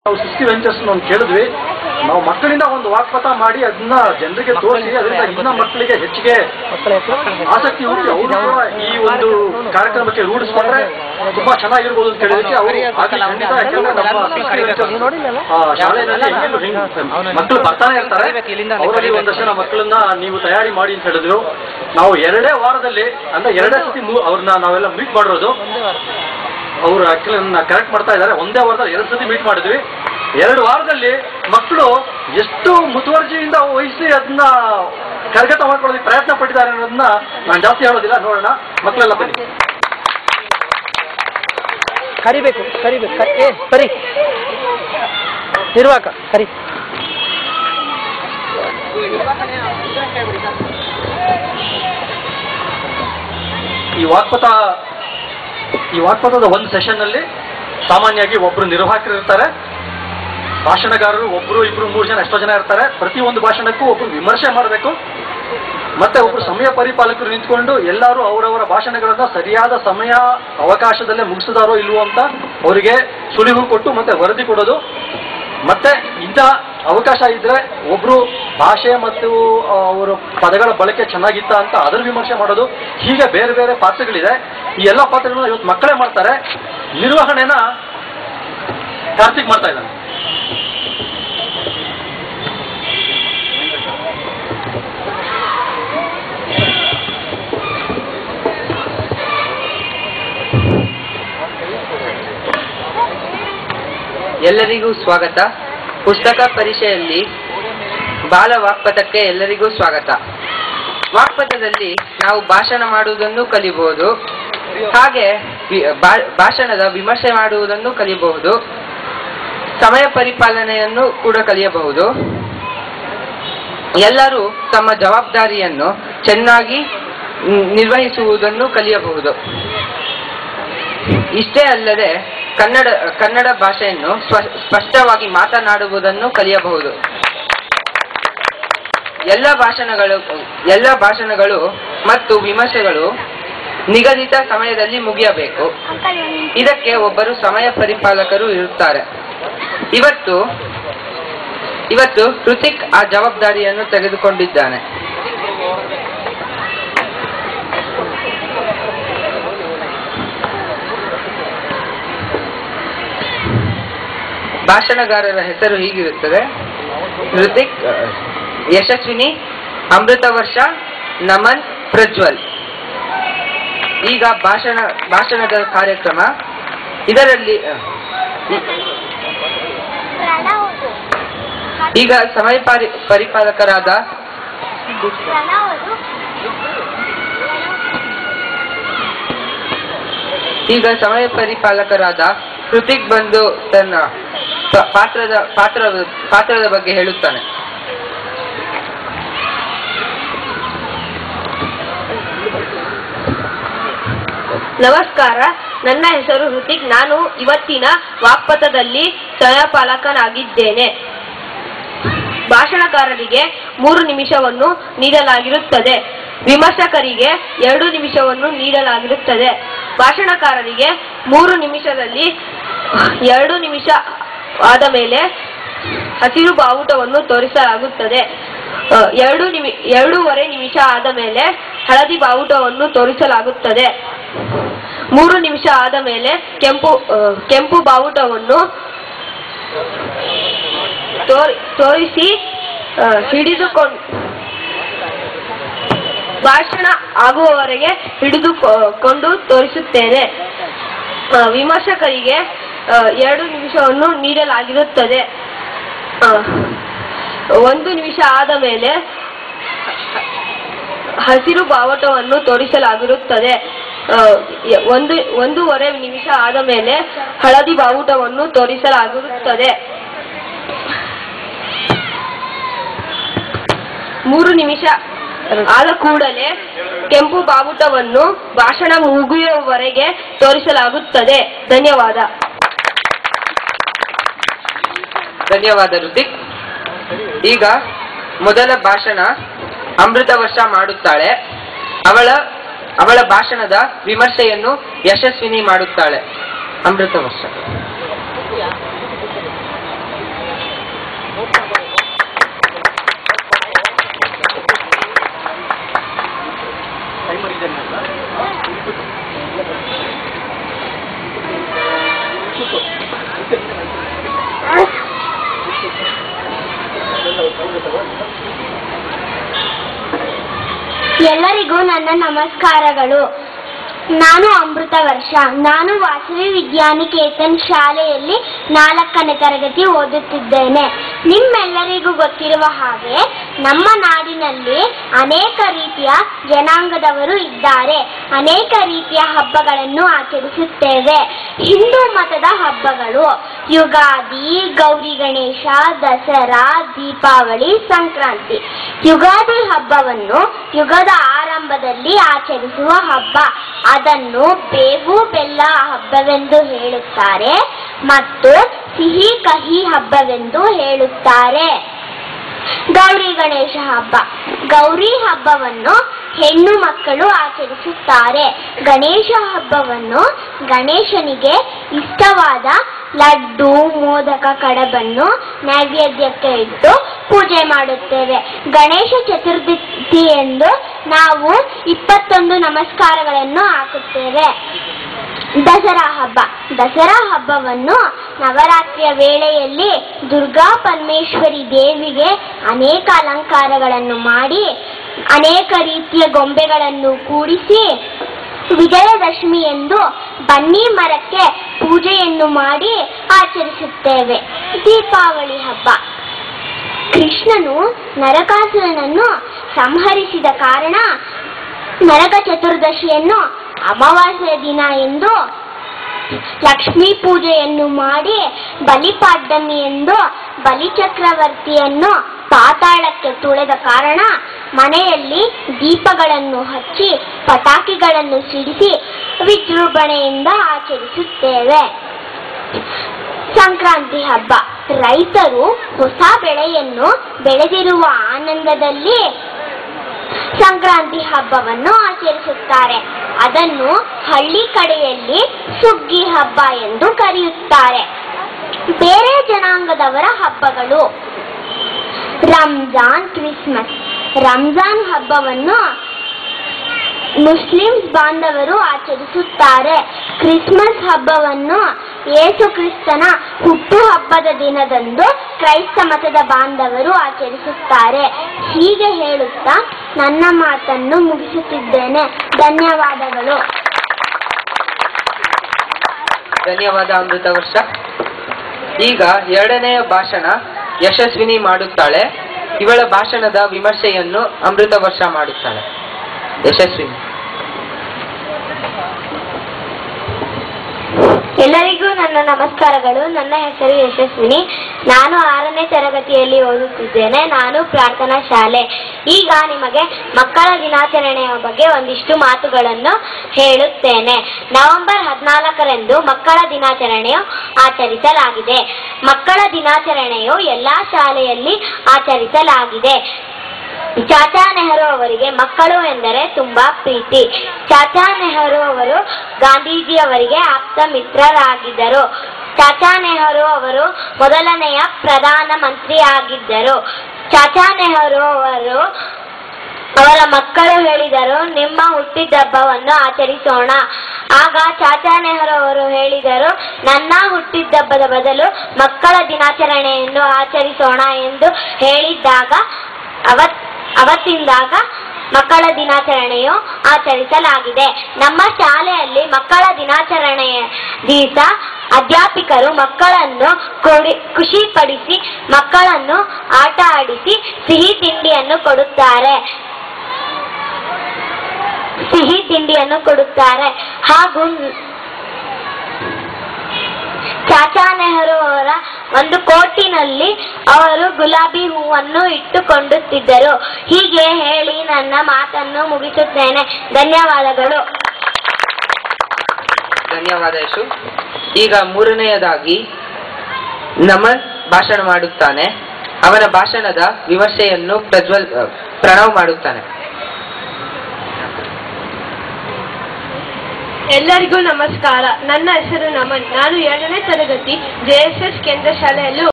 ನಾವು ಸೃಷ್ಟಿ ವೆಂಚರ್ಸ್ ನಾವು ಕೇಳಿದ್ವಿ ನಾವು ಮಕ್ಕಳಿಂದ ಒಂದು ವಾಕ್ಪಥ ಮಾಡಿ ಅದನ್ನ ಜನರಿಗೆ ತೋರಿಸಿ ಅದರಿಂದ ಇನ್ನ ಮಕ್ಕಳಿಗೆ ಹೆಚ್ಚಿಗೆ ಆಸಕ್ತಿ ಹುಟ್ಟಿ ಅವರು ಕೂಡ ಈ ಒಂದು ಕಾರ್ಯಕ್ರಮಕ್ಕೆ ರೂಢಿಸ್ಕೊಂಡ್ರೆ ತುಂಬಾ ಚೆನ್ನಾಗಿರ್ಬೋದು ಅಂತ ಹೇಳಿದಕ್ಕೆ ಅವರು ಹಾಗೆ ಖಂಡಿತ ಯಾಕಂದ್ರೆ ನಮ್ಮ ಸೃಷ್ಟಿ ವೆಂಚರ್ಸ್ ಆ, ಶಾಲೆಯಲ್ಲಿ ಹೆಂಗೆಲ್ಲೂ ಹಿಂಗ್ ಮಕ್ಕಳು ಬರ್ತಾನೆ ಇರ್ತಾರೆ ಅವರಲ್ಲಿ ಒಂದಷ್ಟು ಜನ ಮಕ್ಕಳನ್ನ ನೀವು ತಯಾರಿ ಮಾಡಿ ಅಂತ ಹೇಳಿದ್ರು ನಾವು ಎರಡೇ ವಾರದಲ್ಲಿ ಅಂದ್ರೆ ಎರಡೇ ಸತಿ ಮೂ- ಅವ್ರನ್ನ ನಾವೆಲ್ಲ ಮೀಟ್ ಮಾಡಿರೋದು ಅವರು ಆಕ್ಚುಲಿ ನನ್ನ ಕರೆಕ್ಟ್ ಮಾಡ್ತಾ ಇದ್ದಾರೆ ಒಂದೇ ವಾರದಲ್ಲಿ ಎರಡು ಸತಿ ಮೀಟ್ ಮಾಡಿದ್ವಿ ಎರಡು ವಾರದಲ್ಲಿ ಮಕ್ಕಳು ಎಷ್ಟು ಮುತುವರ್ಜಿಯಿಂದ ವಹಿಸಿ ಅದನ್ನ ಕರಗತ ಮಾಡ್ಕೊಳ್ಳೋದಕ್ಕೆ ಪ್ರಯತ್ನ ಪಟ್ಟಿದ್ದಾರೆ ಅನ್ನೋದನ್ನ ನಾನು ಜಾಸ್ತಿ ಹೇಳೋದಿಲ್ಲ ನೋಡೋಣ ಮಕ್ಕಳೆಲ್ಲ ಬನ್ನಿ ಕರಿಬೇಕು ಕರಿಬೇಕು ಕರಿ ಏ ಕರಿ ನಿರ್ವಾಕ ಕರಿ ಈ ವಾಕ್ಪಥ ಈ ವಾಕ್ಪಥದ ಒಂದು ಸೆಷನ್ ಅಲ್ಲಿ ಸಾಮಾನ್ಯವಾಗಿ ಒಬ್ರು ನಿರ್ವಾಹಕರು ಇರ್ತಾರೆ ಭಾಷಣಗಾರರು ಒಬ್ರು ಇಬ್ರು ಮೂರು ಜನ ಎಷ್ಟೋ ಜನ ಇರ್ತಾರೆ ಪ್ರತಿ ಒಂದು ಭಾಷಣಕ್ಕೂ ಒಬ್ರು ವಿಮರ್ಶೆ ಮಾಡಬೇಕು ಮತ್ತೆ ಒಬ್ರು ಸಮಯ ಪರಿಪಾಲಕರು ನಿಂತ್ಕೊಂಡು ಎಲ್ಲರೂ ಅವರವರ ಭಾಷಣಗಳನ್ನ ಸರಿಯಾದ ಸಮಯ ಅವಕಾಶದಲ್ಲೇ ಮುಗಿಸಿದಾರೋ ಇಲ್ವೋ ಅಂತ ಅವರಿಗೆ ಸುಳಿವು ಕೊಟ್ಟು ಮತ್ತೆ ವರದಿ ಕೊಡೋದು ಮತ್ತೆ ಇಂಥ ಅವಕಾಶ ಇದ್ರೆ ಒಬ್ರು ಭಾಷೆ ಮತ್ತು ಆ, ಅವರ ಪದಗಳ ಬಳಕೆ ಚೆನ್ನಾಗಿತ್ತ ಅಂತ ಅದರ ವಿಮರ್ಶೆ ಮಾಡೋದು ಹೀಗೆ ಬೇರೆ ಬೇರೆ ಪಾತ್ರಗಳಿದೆ ಈ ಎಲ್ಲ ಪಾತ್ರಗಳನ್ನ ಇವತ್ತು ಮಕ್ಕಳೇ ಮಾಡ್ತಾರೆ ನಿರ್ವಹಣೆನ ಕಾರ್ತಿಕ್ ಮಾಡ್ತಾ ಇದ್ದಾನೆ ಎಲ್ಲರಿಗೂ ಸ್ವಾಗತ ಪುಸ್ತಕ ಪರಿಚಯಲ್ಲಿ ಬಾಲ ವಾಕ್ಪಥಕ್ಕೆ ಎಲ್ಲರಿಗೂ ಸ್ವಾಗತ ವಾಕ್ಪಥದಲ್ಲಿ ನಾವು ಭಾಷಣ ಮಾಡುವುದನ್ನು ಕಲಿಬಹುದು ಹಾಗೆ ವಿ- ಭಾ- ಭಾಷಣದ ವಿಮರ್ಶೆ ಮಾಡುವುದನ್ನು ಕಲಿಯಬಹುದು ಸಮಯ ಪರಿಪಾಲನೆಯನ್ನು ಕೂಡ ಕಲಿಯಬಹುದು ಎಲ್ಲರೂ ತಮ್ಮ ಜವಾಬ್ದಾರಿಯನ್ನು ಚೆನ್ನಾಗಿ ಮ್, ನಿರ್ವಹಿಸುವುದನ್ನು ಕಲಿಯಬಹುದು ಇಷ್ಟೇ ಅಲ್ಲದೆ ಕನ್ನಡ ಕನ್ನಡ ಭಾಷೆಯನ್ನು ಸ್ವ- ಸ್ಪಷ್ಟವಾಗಿ ಮಾತನಾಡುವುದನ್ನು ಕಲಿಯಬಹುದು ಎಲ್ಲ ಭಾಷಣಗಳು ಎಲ್ಲ ಭಾಷಣಗಳು ಮತ್ತು ವಿಮರ್ಶೆಗಳು ನಿಗದಿತ ಸಮಯದಲ್ಲಿ ಮುಗಿಯಬೇಕು ಇದಕ್ಕೆ ಒಬ್ಬರು ಸಮಯ ಪರಿಪಾಲಕರು ಇರುತ್ತಾರೆ ಇವತ್ತು ಇವತ್ತು ಹೃತಿಕ್ ಆ ಜವಾಬ್ದಾರಿಯನ್ನು ತೆಗೆದುಕೊಂಡಿದ್ದಾನೆ ಭಾಷಣಗಾರರ ಹೆಸರು ಹೀಗಿರುತ್ತದೆ ಹೃತಿಕ್ ಅಹ್, ಯಶಸ್ವಿನಿ ಅಮೃತ ವರ್ಷ ನಮನ್ ಪ್ರಜ್ವಲ್ ಈಗ ಭಾಷಣ ಭಾಷಣದ ಕಾರ್ಯಕ್ರಮ ಇದರಲ್ಲಿ ಅಹ್, ಈ- ಪ್ರಣವರು ಈಗ ಸಮಯ ಪರಿ ಪರಿಪಾಲಕರಾದ ಪ್ರಣವರು ಈಗ ಸಮಯ ಪರಿಪಾಲಕರಾದ ಹೃತಿಕ್ ಬಂದು ತನ್ನ ಪ- ಪಾತ್ರದ ಪಾತ್ರ ಪಾತ್ರದ ಬಗ್ಗೆ ಹೇಳುತ್ತಾನೆ ನಮಸ್ಕಾರ ನನ್ನ ಹೆಸರು ಹೃತಿಕ್ ನಾನು ಇವತ್ತಿನ ವಾಕ್ಪಥದಲ್ಲಿ ಸಹಪಾಲಕನಾಗಿದ್ದೇನೆ ಭಾಷಣಕಾರರಿಗೆ ಮೂರು ನಿಮಿಷವನ್ನು ನೀಡಲಾಗಿರುತ್ತದೆ ವಿಮರ್ಶಕರಿಗೆ ಎರಡು ನಿಮಿಷವನ್ನು ನೀಡಲಾಗಿರುತ್ತದೆ ಭಾಷಣಕಾರರಿಗೆ ಮೂರು ನಿಮಿಷದಲ್ಲಿ ಎರಡು ನಿಮಿಷ ಆದ ಮೇಲೆ ಹಸಿರು ಬಾವುಟವನ್ನು ತೋರಿಸಲಾಗುತ್ತದೆ ಅ, ಎರಡು ನಿಮಿ ಎರಡೂವರೆ ನಿಮಿಷ ಆದ ಮೇಲೆ ಹಳದಿ ಬಾವುಟವನ್ನು ತೋರಿಸಲಾಗುತ್ತದೆ ಮೂರು ನಿಮಿಷ ಆದ ಮೇಲೆ ಕೆಂಪು ಅ, ಕೆಂಪು ಬಾವುಟವನ್ನು ತೋರಿ ತೋರಿಸಿ ಅ, ಹಿಡಿದುಕೊಂಡು ಭಾಷಣ ಆಗುವವರೆಗೆ ಹಿಡಿದುಕೊಂಡು ತೋರಿಸುತ್ತೇನೆ ಆ, ವಿಮರ್ಶಕರಿಗೆ ಆ, ಎರಡು ನಿಮಿಷವನ್ನು ನೀಡಲಾಗಿರುತ್ತದೆ ಆ, ಒಂದು ನಿಮಿಷ ಆದ ಮೇಲೆ ಹಸಿರು ಬಾವುಟವನ್ನು ತೋರಿಸಲಾಗಿರುತ್ತದೆ ಆ, ಯ- ಒಂದು ಒಂದೂವರೆ ನಿಮಿಷ ಆದ ಮೇಲೆ ಹಳದಿ ಬಾವುಟವನ್ನು ತೋರಿಸಲಾಗಿರುತ್ತದೆ ಮೂರು ನಿಮಿಷ ಆದ ಕೂಡಲೇ ಕೆಂಪು ಬಾವುಟವನ್ನು ಭಾಷಣ ಮುಗಿಯುವವರೆಗೆ ತೋರಿಸಲಾಗುತ್ತದೆ ಧನ್ಯವಾದ ಧನ್ಯವಾದ ಋತಿಕ್ ಈಗ ಮೊದಲ ಭಾಷಣ ಅಮೃತ ವರ್ಷ ಮಾಡುತ್ತಾಳೆ ಅವಳ ಅವಳ ಭಾಷಣದ ವಿಮರ್ಶೆಯನ್ನು ಯಶಸ್ವಿನಿ ಮಾಡುತ್ತಾಳೆ ಅಮೃತ ವರ್ಷ ಎಲ್ಲರಿಗೂ ನನ್ನ ನಮಸ್ಕಾರಗಳು ನಾನು ಅಮೃತ ವರ್ಷ ನಾನು ವಾಸವಿ ವಿದ್ಯಾನಿಕೇತನ್ ಶಾಲೆಯಲ್ಲಿ ನಾಲ್ಕನೇ ತರಗತಿ ಓದುತ್ತಿದ್ದೇನೆ ನಿಮ್ಮೆಲ್ಲರಿಗೂ ಗೊತ್ತಿರುವ ಹಾಗೆ ನಮ್ಮ ನಾಡಿನಲ್ಲಿ ಅನೇಕ ರೀತಿಯ ಜನಾಂಗದವರು ಇದ್ದಾರೆ ಅನೇಕ ರೀತಿಯ ಹಬ್ಬಗಳನ್ನು ಆಚರಿಸುತ್ತೇವೆ ಹಿಂದೂ ಮತದ ಹಬ್ಬಗಳು ಯುಗಾದಿ ಗೌರಿ ಗಣೇಶ ದಸರಾ ದೀಪಾವಳಿ ಸಂಕ್ರಾಂತಿ ಯುಗಾದಿ ಹಬ್ಬವನ್ನು ಯುಗದ ಆರಂಭದಲ್ಲಿ ಆಚರಿಸುವ ಹಬ್ಬ ಅದನ್ನು ಬೇವು ಬೆಲ್ಲ ಹಬ್ಬವೆಂದು ಹೇಳುತ್ತಾರೆ ಮತ್ತು ಸಿಹಿ ಕಹಿ ಹಬ್ಬವೆಂದು ಹೇಳುತ್ತಾರೆ ಗೌರಿ ಗಣೇಶ ಹಬ್ಬ ಗೌರಿ ಹಬ್ಬವನ್ನು ಹೆಣ್ಣು ಮಕ್ಕಳು ಆಚರಿಸುತ್ತಾರೆ ಗಣೇಶ ಹಬ್ಬವನ್ನು ಗಣೇಶನಿಗೆ ಇಷ್ಟವಾದ ಲಡ್ಡು ಮೋದಕ ಕಡಬನ್ನು ನೈವೇದ್ಯಕ್ಕೆ ಇಟ್ಟು ಪೂಜೆ ಮಾಡುತ್ತೇವೆ ಗಣೇಶ ಚತುರ್ಥಿ ಎಂದು ನಾವು ಇಪ್ಪತ್ತೊಂದು ನಮಸ್ಕಾರಗಳನ್ನು ಹಾಕುತ್ತೇವೆ ದಸರಾ ಹಬ್ಬ ದಸರಾ ಹಬ್ಬವನ್ನು ನವರಾತ್ರಿಯ ವೇಳೆಯಲ್ಲಿ ದುರ್ಗಾ ಪರಮೇಶ್ವರಿ ದೇವಿಗೆ ಅನೇಕ ಅಲಂಕಾರಗಳನ್ನು ಮಾಡಿ ಅನೇಕ ರೀತಿಯ ಗೊಂಬೆಗಳನ್ನು ಕೂಡಿಸಿ ವಿಜಯದಶಮಿ ಎಂದು ಬನ್ನಿ ಮರಕ್ಕೆ ಪೂಜೆಯನ್ನು ಮಾಡಿ ಆಚರಿಸುತ್ತೇವೆ ದೀಪಾವಳಿ ಹಬ್ಬ ಕೃಷ್ಣನು ನರಕಾಸುರನನ್ನು ಸಂಹರಿಸಿದ ಕಾರಣ ನರಕ ಚತುರ್ದಶಿಯನ್ನು ಅಮಾವಾಸ್ಯೆಯ ದಿನ ಎಂದು ಲಕ್ಷ್ಮೀ ಪೂಜೆಯನ್ನು ಮಾಡಿ ಬಲಿಪಾಡ್ಯಮಿ ಎಂದು ಬಲಿಚಕ್ರವರ್ತಿಯನ್ನು ಪಾತಾಳಕ್ಕೆ ತುಳೆದ ಕಾರಣ ಮನೆಯಲ್ಲಿ ದೀಪಗಳನ್ನು ಹಚ್ಚಿ ಪಟಾಕಿಗಳನ್ನು ಸಿಡಿಸಿ ವಿಜೃಂಭಣೆಯಿಂದ ಆಚರಿಸುತ್ತೇವೆ ಸಂಕ್ರಾಂತಿ ಹಬ್ಬ ರೈತರು ಹೊಸ ಬೆಳೆಯನ್ನು ಬೆಳೆದಿರುವ ಆನಂದದಲ್ಲಿ ಸಂಕ್ರಾಂತಿ ಹಬ್ಬವನ್ನು ಆಚರಿಸುತ್ತಾರೆ ಅದನ್ನು ಹಳ್ಳಿ ಕಡೆಯಲ್ಲಿ ಸುಗ್ಗಿ ಹಬ್ಬ ಎಂದು ಕರೆಯುತ್ತಾರೆ ಬೇರೆ ಜನಾಂಗದವರ ಹಬ್ಬಗಳು ರಂಜಾನ್ ಕ್ರಿಸ್ಮಸ್ ರಂಜಾನ್ ಹಬ್ಬವನ್ನು ಮುಸ್ಲಿಮ್ಸ್ ಬಾಂಧವರು ಆಚರಿಸುತ್ತಾರೆ ಕ್ರಿಸ್ಮಸ್ ಹಬ್ಬವನ್ನು ಯೇಸು ಕ್ರಿಸ್ತನ ಹುಟ್ಟುಹಬ್ಬದ ದಿನದಂದು ಕ್ರೈಸ್ತ ಮತದ ಬಾಂಧವರು ಆಚರಿಸುತ್ತಾರೆ ಹೀಗೆ ಹೇಳುತ್ತಾ ನನ್ನ ಮಾತನ್ನು ಮುಗಿಸುತ್ತಿದ್ದೇನೆ ಧನ್ಯವಾದಗಳು ಧನ್ಯವಾದ ಅಮೃತ ವರ್ಷ ಈಗ ಎರಡನೆಯ ಭಾಷಣ ಯಶಸ್ವಿನಿ ಮಾಡುತ್ತಾಳೆ ಇವಳ ಭಾಷಣದ ವಿಮರ್ಶೆಯನ್ನು ಅಮೃತ ವರ್ಷ ಮಾಡುತ್ತಾಳೆ ಯಶಸ್ವಿನಿ ಎಲ್ಲರಿಗೂ ನನ್ನ ನಮಸ್ಕಾರಗಳು ನನ್ನ ಹೆಸರು ಯಶಸ್ವಿನಿ ನಾನು ಆರನೇ ತರಗತಿಯಲ್ಲಿ ಓದುತ್ತಿದ್ದೇನೆ ನಾನು ಪ್ರಾರ್ಥನಾ ಶಾಲೆ ಈಗ ನಿಮಗೆ ಮಕ್ಕಳ ದಿನಾಚರಣೆಯ ಬಗ್ಗೆ ಒಂದಿಷ್ಟು ಮಾತುಗಳನ್ನು ಹೇಳುತ್ತೇನೆ ನವೆಂಬರ್ ಹದಿನಾಲ್ಕರಂದು ಮಕ್ಕಳ ದಿನಾಚರಣೆಯು ಆಚರಿಸಲಾಗಿದೆ ಮಕ್ಕಳ ದಿನಾಚರಣೆಯು ಎಲ್ಲಾ ಶಾಲೆಯಲ್ಲಿ ಆಚರಿಸಲಾಗಿದೆ ಚಾಚಾ ನೆಹರು ಅವರಿಗೆ ಮಕ್ಕಳು ಎಂದರೆ ತುಂಬಾ ಪ್ರೀತಿ ಚಾಚಾ ನೆಹರು ಅವರು ಗಾಂಧೀಜಿ ಅವರಿಗೆ ಆಪ್ತ ಮಿತ್ರರಾಗಿದ್ದರು ಚಾಚಾ ನೆಹರು ಅವರು ಮೊದಲನೆಯ ಪ್ರಧಾನ ಮಂತ್ರಿ ಆಗಿದ್ದರು ಚಾಚಾ ನೆಹರು ಅವರು ಅವರ ಮಕ್ಕಳು ಹೇಳಿದರು ನಿಮ್ಮ ಹುಟ್ಟಿದಬ್ಬವನ್ನು ಆಚರಿಸೋಣ ಆಗ ಚಾಚಾ ನೆಹರು ಅವರು ಹೇಳಿದರು ನನ್ನ ಹುಟ್ಟಿದಬ್ಬದ ಬದಲು ಮಕ್ಕಳ ದಿನಾಚರಣೆಯನ್ನು ಆಚರಿಸೋಣ ಎಂದು ಹೇಳಿದ್ದಾಗ ಅವತ್ ಅವತ್ತಿಂದಾಗ ಮಕ್ಕಳ ದಿನಾಚರಣೆಯು ಆಚರಿಸಲಾಗಿದೆ ನಮ್ಮ ಶಾಲೆಯಲ್ಲಿ ಮಕ್ಕಳ ದಿನಾಚರಣೆಯ ದಿವಸ ಅಧ್ಯಾಪಕರು ಮಕ್ಕಳನ್ನು ಕೊಡಿ ಖುಷಿಪಡಿಸಿ ಮಕ್ಕಳನ್ನು ಆಟ ಆಡಿಸಿ ಸಿಹಿ ತಿಂಡಿಯನ್ನು ಕೊಡುತ್ತಾರೆ ಸಿಹಿ ತಿಂಡಿಯನ್ನು ಕೊಡುತ್ತಾರೆ ಹಾಗೂ ಚಾಚಾ ನೆಹರು ಅವರ ಒಂದು ಕೋಟಿನಲ್ಲಿ ಅವರು ಗುಲಾಬಿ ಹೂವನ್ನು ಇಟ್ಟುಕೊಂಡುತ್ತಿದ್ದರು ಹೀಗೆ ಹೇಳಿ ನನ್ನ ಮಾತನ್ನು ಮುಗಿಸುತ್ತೇನೆ ಧನ್ಯವಾದಗಳು ಧನ್ಯವಾದ ಯಶು ಈಗ ಮೂರನೆಯದಾಗಿ ನಮನ್ ಭಾಷಣ ಮಾಡುತ್ತಾನೆ ಅವನ ಭಾಷಣದ ವಿಮರ್ಶೆಯನ್ನು ಪ್ರಜ್ವಲ್ ಪ್ರಣವ್ ಮಾಡುತ್ತಾನೆ ಎಲ್ಲರಿಗೂ ನಮಸ್ಕಾರ ನನ್ನ ಹೆಸರು ನಮನ್ ನಾನು ಏಳನೇ ತರಗತಿ ಜೆ ಎಸ್ ಎಸ್ ಕೇಂದ್ರ ಶಾಲೆಯಲ್ಲಿ